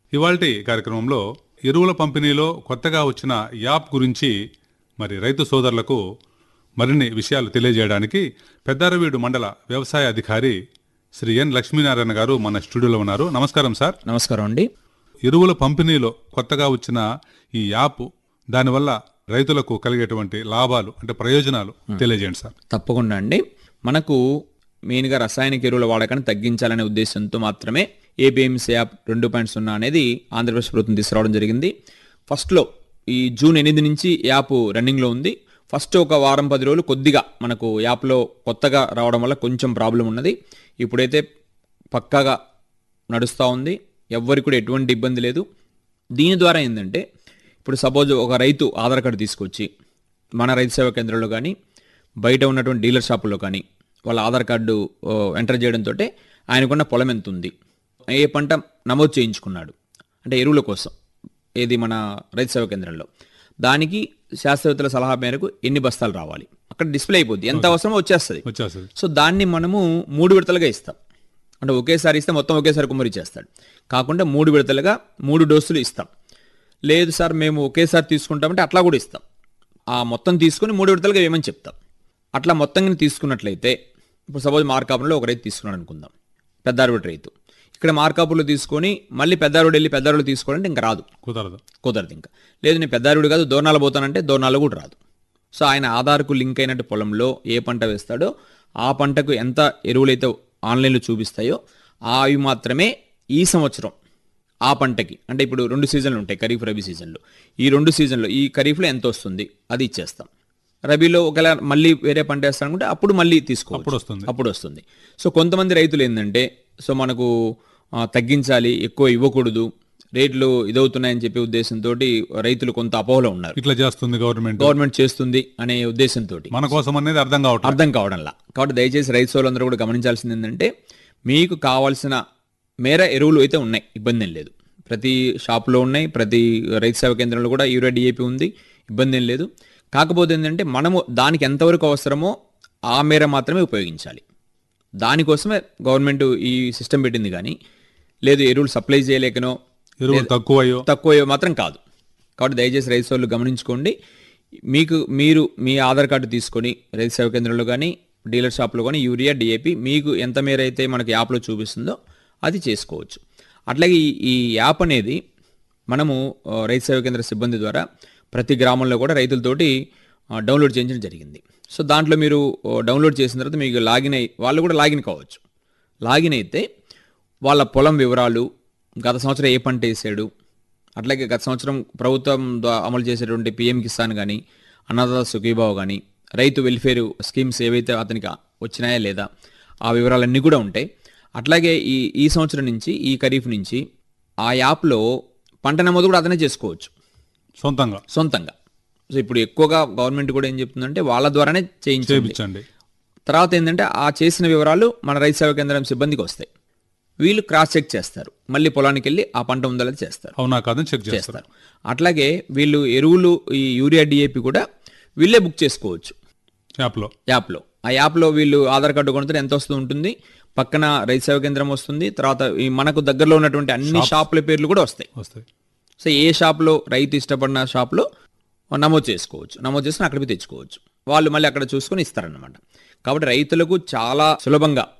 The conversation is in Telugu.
ఇవాల్టి కార్యక్రమంలో ఎరువుల పంపిణీలో కొత్తగా వచ్చిన యాప్ గురించి మరి రైతు సోదరులకు మరిన్ని విషయాలు తెలియజేయడానికి పెద్దారవీడు మండల వ్యవసాయ అధికారి శ్రీ ఎన్ లక్ష్మీనారాయణ గారు మన స్టూడియోలో ఉన్నారు నమస్కారం సార్ నమస్కారం అండి ఎరువుల పంపిణీలో కొత్తగా వచ్చిన ఈ యాప్ దానివల్ల రైతులకు కలిగేటువంటి లాభాలు అంటే ప్రయోజనాలు తెలియజేయండి సార్ తప్పకుండా అండి మనకు మెయిన్గా రసాయనిక ఎరువుల వాడకాన్ని తగ్గించాలనే ఉద్దేశంతో మాత్రమే ఏపీఎంసీ యాప్ రెండు పాయింట్ సున్నా అనేది ఆంధ్రప్రదేశ్ ప్రభుత్వం తీసుకురావడం జరిగింది ఫస్ట్లో ఈ జూన్ ఎనిమిది నుంచి యాప్ రన్నింగ్లో ఉంది ఫస్ట్ ఒక వారం పది రోజులు కొద్దిగా మనకు యాప్లో కొత్తగా రావడం వల్ల కొంచెం ప్రాబ్లం ఉన్నది ఇప్పుడైతే పక్కాగా నడుస్తూ ఉంది ఎవ్వరికి కూడా ఎటువంటి ఇబ్బంది లేదు దీని ద్వారా ఏంటంటే ఇప్పుడు సపోజ్ ఒక రైతు ఆధార్ కార్డు తీసుకొచ్చి మన రైతు సేవా కేంద్రంలో కానీ బయట ఉన్నటువంటి డీలర్ షాపుల్లో కానీ వాళ్ళ ఆధార్ కార్డు ఓ, ఎంటర్ చేయడంతో ఆయనకున్న పొలం ఎంత ఉంది ఏ పంట నమోదు చేయించుకున్నాడు అంటే ఎరువుల కోసం ఏది మన రైతు సేవా కేంద్రంలో దానికి శాస్త్రవేత్తల సలహా మేరకు ఎన్ని బస్తాలు రావాలి అక్కడ డిస్ప్లే అయిపోద్ది ఎంత అవసరమో వచ్చేస్తుంది వచ్చేస్తుంది సో దాన్ని మనము మూడు విడతలుగా ఇస్తాం అంటే ఒకేసారి ఇస్తే మొత్తం ఒకేసారి కుమ్మరి చేస్తాడు కాకుండా మూడు విడతలుగా మూడు డోసులు ఇస్తాం లేదు సార్ మేము ఒకేసారి తీసుకుంటామంటే అట్లా కూడా ఇస్తాం ఆ మొత్తం తీసుకొని మూడు విడతలుగా వేయమని చెప్తాం అట్లా మొత్తంగా తీసుకున్నట్లయితే ఇప్పుడు సపోజ్ మార్కాపురంలో ఒక రైతు తీసుకున్నాడు అనుకుందాం పెద్దారుడు రైతు ఇక్కడ మార్కాపురంలో తీసుకొని మళ్ళీ పెద్దారుడు వెళ్ళి పెద్దారుడు తీసుకోవాలంటే ఇంకా రాదు కుదరదు కుదరదు ఇంకా లేదు నేను పెద్దారుడు కాదు దోర్నాలు పోతానంటే దోర్నాలు కూడా రాదు సో ఆయన ఆధార్కు లింక్ అయినట్టు పొలంలో ఏ పంట వేస్తాడో ఆ పంటకు ఎంత ఎరువులైతే ఆన్లైన్లో చూపిస్తాయో ఆ అవి మాత్రమే ఈ సంవత్సరం ఆ పంటకి అంటే ఇప్పుడు రెండు సీజన్లు ఉంటాయి ఖరీఫ్ రబీ సీజన్లు ఈ రెండు సీజన్లో ఈ ఖరీఫ్లో ఎంత వస్తుంది అది ఇచ్చేస్తాం రబీలో ఒకవేళ మళ్ళీ వేరే పంట వేస్తానుకుంటే అప్పుడు మళ్ళీ తీసుకోవచ్చు అప్పుడు వస్తుంది అప్పుడు వస్తుంది సో కొంతమంది రైతులు ఏంటంటే సో మనకు ఆ, తగ్గించాలి ఎక్కువ ఇవ్వకూడదు రేట్లు ఇదవుతున్నాయని చెప్పే ఉద్దేశంతో రైతులు కొంత అపోహలో ఉన్నారు ఇట్లా చేస్తుంది గవర్నమెంట్ గవర్నమెంట్ చేస్తుంది అనే ఉద్దేశంతో మన కోసం అనేది అర్థం కావట్లేదు అర్థం కావడంలా కాబట్టి దయచేసి రైతు సోదరులందరూ కూడా గమనించాల్సింది ఏంటంటే మీకు కావాల్సిన మేర ఎరువులు అయితే ఉన్నాయి ఇబ్బంది ఏం లేదు ప్రతి షాపులో ఉన్నాయి ప్రతి రైతు సేవా కేంద్రంలో కూడా యూరియా డిఏపి ఉంది ఇబ్బంది ఏం లేదు కాకపోతే ఏంటంటే మనము దానికి ఎంతవరకు అవసరమో ఆ మేర మాత్రమే ఉపయోగించాలి దానికోసమే గవర్నమెంట్ ఈ సిస్టమ్ పెట్టింది కానీ లేదు ఎరువులు సప్లై చేయలేకనో ఎరువులు తక్కువయ్యో తక్కువ మాత్రం కాదు కాబట్టి దయచేసి రైతు సోదరులు గమనించుకోండి మీకు మీరు మీ ఆధార్ కార్డు తీసుకొని రైతు సేవా కేంద్రంలో కానీ డీలర్ షాప్లో కానీ యూరియా డిఏపి మీకు ఎంత మేర అయితే మనకి యాప్లో చూపిస్తుందో అది చేసుకోవచ్చు అట్లాగే ఈ ఈ యాప్ అనేది మనము ఆ, రైతు సేవా కేంద్ర సిబ్బంది ద్వారా ప్రతి గ్రామంలో కూడా రైతులతోటి ఆ, డౌన్లోడ్ చేయించడం జరిగింది సో దాంట్లో మీరు ఆ, డౌన్లోడ్ చేసిన తర్వాత మీకు లాగిన్ అయ్యి వాళ్ళు కూడా లాగిన్ కావచ్చు లాగిన్ అయితే వాళ్ళ పొలం వివరాలు గత సంవత్సరం ఏ పంట వేసాడు అట్లాగే గత సంవత్సరం ప్రభుత్వం ద్వా- అమలు చేసేటువంటి పిఎం కిసాన్ కానీ అన్నదాత సుఖీభావ్ కానీ రైతు వెల్ఫేర్ స్కీమ్స్ ఏవైతే అతనికి వచ్చినాయా లేదా ఆ వివరాలన్నీ కూడా ఉంటాయి అట్లాగే ఈ ఈ సంవత్సరం నుంచి ఈ ఖరీఫ్ నుంచి ఆ యాప్లో పంట నమోదు కూడా అతనే చేసుకోవచ్చు సొంతంగా సొంతంగా సో ఇప్పుడు ఎక్కువగా గవర్నమెంట్ కూడా ఏం చెప్తుందంటే వాళ్ళ ద్వారానే చేయించండి చేపించండి తర్వాత ఏంటంటే ఆ చేసిన వివరాలు మన రైతు సేవా కేంద్రం సిబ్బందికి వస్తాయి వీళ్ళు క్రాస్ చెక్ చేస్తారు మళ్ళీ పొలానికి వెళ్ళి ఆ పంట ఉందో లేదో చేస్తారు అవునా కాదని చెక్ చేస్తారు చేస్తారు అట్లాగే వీళ్ళు ఎరువులు ఈ యూరియా డిఏపి కూడా వీళ్ళే బుక్ చేసుకోవచ్చు యాప్లో యాప్లో ఆ యాప్లో వీళ్ళు ఆధార్ కార్డు కొనుతే ఎంత వస్తూ ఉంటుంది పక్కన రైతు సేవా కేంద్రం వస్తుంది తర్వాత ఈ మనకు దగ్గరలో ఉన్నటువంటి అన్ని షాపుల పేర్లు కూడా వస్తాయి వస్తాయి సో ఏ షాప్లో రైతు ఇష్టపడిన షాప్లో నమోదు చేసుకోవచ్చు నమోదు చేసుకుని అక్కడ పోయి తెచ్చుకోవచ్చు వాళ్ళు మళ్ళీ అక్కడ చూసుకొని ఇస్తారన్నమాట కాబట్టి రైతులకు చాలా సులభంగా